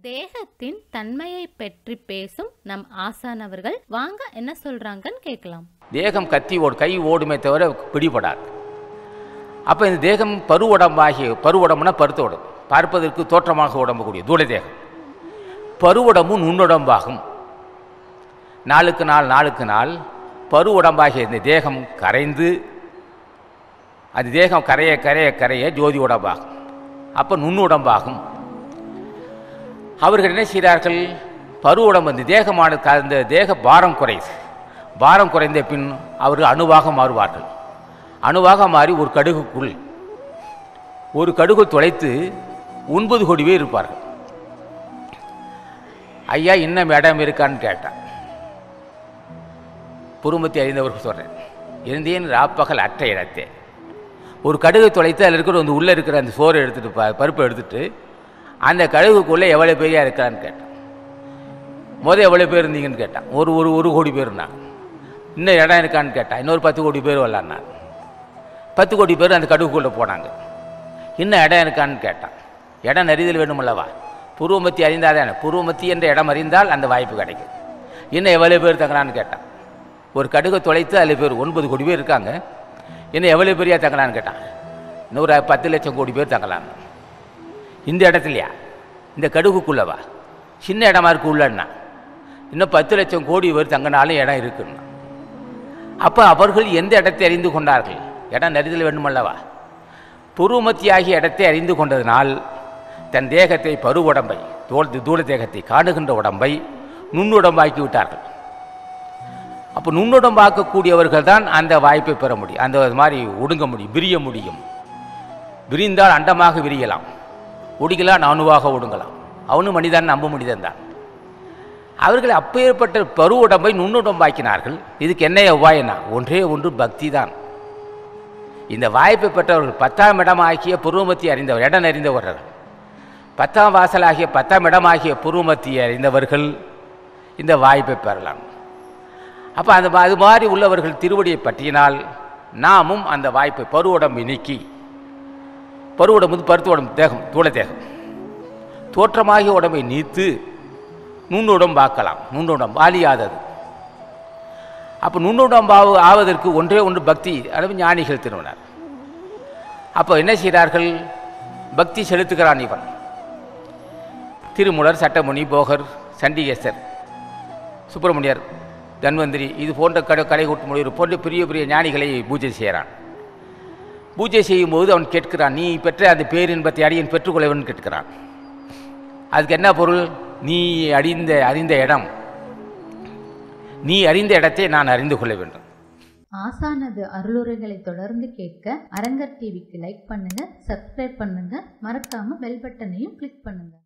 தேகத்தின் தன்மையை பற்றி பேசும் நம் ஆசானவர்கள் வாங்க என்ன சொல்றாங்கன்னு கேட்கலாம் தேகம் கத்தி ஓடு கை ஓடுமே தவிர பிடிபடாது அப்போ இந்த தேகம் பருவுடம்பாகி பருவுடம்புனா பருத்த உடம்பு பார்ப்பதற்கு தோற்றமாக உடம்பக்கூடிய தூள தேகம் பருவுடம்பும் நுண்ணுடம்பாகும் நாளுக்கு நாள் நாளுக்கு நாள் பரு உடம்பாகிய இந்த தேகம் கரைந்து அது தேகம் கரைய கரைய கரைய ஜோதி உடம்பாகும் அப்போ நுண்ணுடம்பாகும் அவர்கள் என்ன செய்கிறார்கள் பரு உடம்பு இந்த தேகமான க- இந்த தேக பாரம் குறையுது பாரம் குறைந்த பின் அவர்கள் அணுவாக மாறுவார்கள் அணுவாக மாறி ஒரு கடுகுக்குள் ஒரு கடுகு தொலைத்து ஒன்பது கோடி பேர் இருப்பார்கள் ஐயா இன்னும் இடம் இருக்கான்னு கேட்டான் புருமத்தை அறிந்தவர்கள் சொல்கிறேன் இருந்தேன் ராப்பகல் அற்ற இடத்தே ஒரு கடுகு தொலைத்து அதில் இருக்கிற அந்த உள்ளே இருக்கிற அந்த சோறு எடுத்துட்டு ப பருப்பை எடுத்துட்டு அந்த கடுகுக்குள்ளே எவ்வளோ பேரையா இருக்கான்னு கேட்டான் முதல் எவ்வளோ பேர் இருந்தீங்கன்னு கேட்டான் ஒரு ஒரு ஒரு கோடி பேர்னா இன்னும் இடம் இருக்கான்னு கேட்டான் இன்னொரு பத்து கோடி பேர் வரலான்னா பத்து கோடி பேர் அந்த கடுகுக்குள்ளே போனாங்க இன்னும் இடம் இருக்கான்னு கேட்டான் இடம் நெறிதல் வேணுமல்லவா பூர்வமத்தி அறிந்தாதானே பூர்வமத்தி என்ற இடம் அறிந்தால் அந்த வாய்ப்பு கிடைக்கும் இன்னும் எவ்வளோ பேர் தங்கலான்னு கேட்டான் ஒரு கடுகை தொலைத்து அதில் பேர் ஒன்பது கோடி பேர் இருக்காங்க இன்னும் எவ்வளோ பேரையா தங்கலான்னு கேட்டான் நூறு பத்து லட்சம் கோடி பேர் தங்கலான்னு இந்த இடத்துலையா இந்த கடுகுக்குள்ளவா சின்ன இடமா இருக்கு உள்ளன்னா இன்னும் பத்து லட்சம் கோடி பேர் தங்கினாலும் இடம் இருக்குன்னா அப்போ அவர்கள் எந்த இடத்தை அறிந்து கொண்டார்கள் இடம் நெறிதல் வேண்டுமல்லவா புருமத்தியாகிய இடத்தை அறிந்து கொண்டதினால் தன் தேகத்தை பரு உடம்பை தோல் தூள தேகத்தை காணுகின்ற உடம்பை நுண்ணுடம்பாக்கி விட்டார்கள் அப்போ நுண்ணுடம்பாக்கக்கூடியவர்கள் தான் அந்த வாய்ப்பை பெற முடியும் அந்த மாதிரி ஒடுங்க முடியும் விரிய முடியும் விரிந்தால் அண்டமாக விரியலாம் ஒடுங்கலாம் அணுவாக ஒடுங்கலாம் அவனும் மனிதன் நம்ப மனிதன் தான் அவர்கள் அப்பேற்பட்ட பரு உடம்பை நுண்ணுடம்பாக்கினார்கள் இதுக்கு என்ன உபாயனா ஒன்றே ஒன்று பக்தி தான் இந்த வாய்ப்பை பெற்றவர்கள் பத்தாம் இடமாகிய புருவமத்தி அறிந்தவர் இடம் அறிந்தவர்கள் பத்தாம் வாசலாகிய பத்தாம் இடமாகிய புருவமத்தி அறிந்தவர்கள் இந்த வாய்ப்பை பெறலாம் அப்போ அந்த மா- அது மாதிரி உள்ளவர்கள் திருவடியை பற்றினால் நாமும் அந்த வாய்ப்பை பருவுடம்பை நீக்கி பருவுடம்பு வந்து பருத்து உடம்பு தேகம் தூள தேகம் தோற்றமாகிய உடம்பை நீத்து நுண்ணுடம்பாக்கலாம் நுண்ணுடம்பு அழியாதது அப்போ நுண்ணுடம்பாவு ஆவதற்கு ஒன்றே ஒன்று பக்தி அதாவது ஞானிகள் திருவினார் அப்போ என்ன செய்கிறார்கள் பக்தி செலுத்துகிறான் இவன் திருமுலர் சட்டமுனி போகர் சண்டிகேசர் சுப்பிரமணியர் தன்வந்திரி இது போன்ற கடை கடை கூட்டு முடிவு போன்ற பெரிய பெரிய ஞானிகளை பூஜை செய்கிறான் பூஜை செய்யும்போது அவன் கேட்கிறான் நீ பெற்ற அந்த பேரின்பத்தை அடியன் பெற்றுக்கொள்ளவன் கேட்கிறான் அதுக்கு என்ன பொருள் நீ அறிந்த அறிந்த இடம் நீ அறிந்த இடத்தை நான் அறிந்து கொள்ள வேண்டும் ஆசானது அருளுரைகளை தொடர்ந்து கேட்க அரங்கர் டிவிக்கு லைக் பண்ணுங்க சப்ஸ்கிரைப் பண்ணுங்க மறக்காம பெல் பட்டனையும் கிளிக் பண்ணுங்க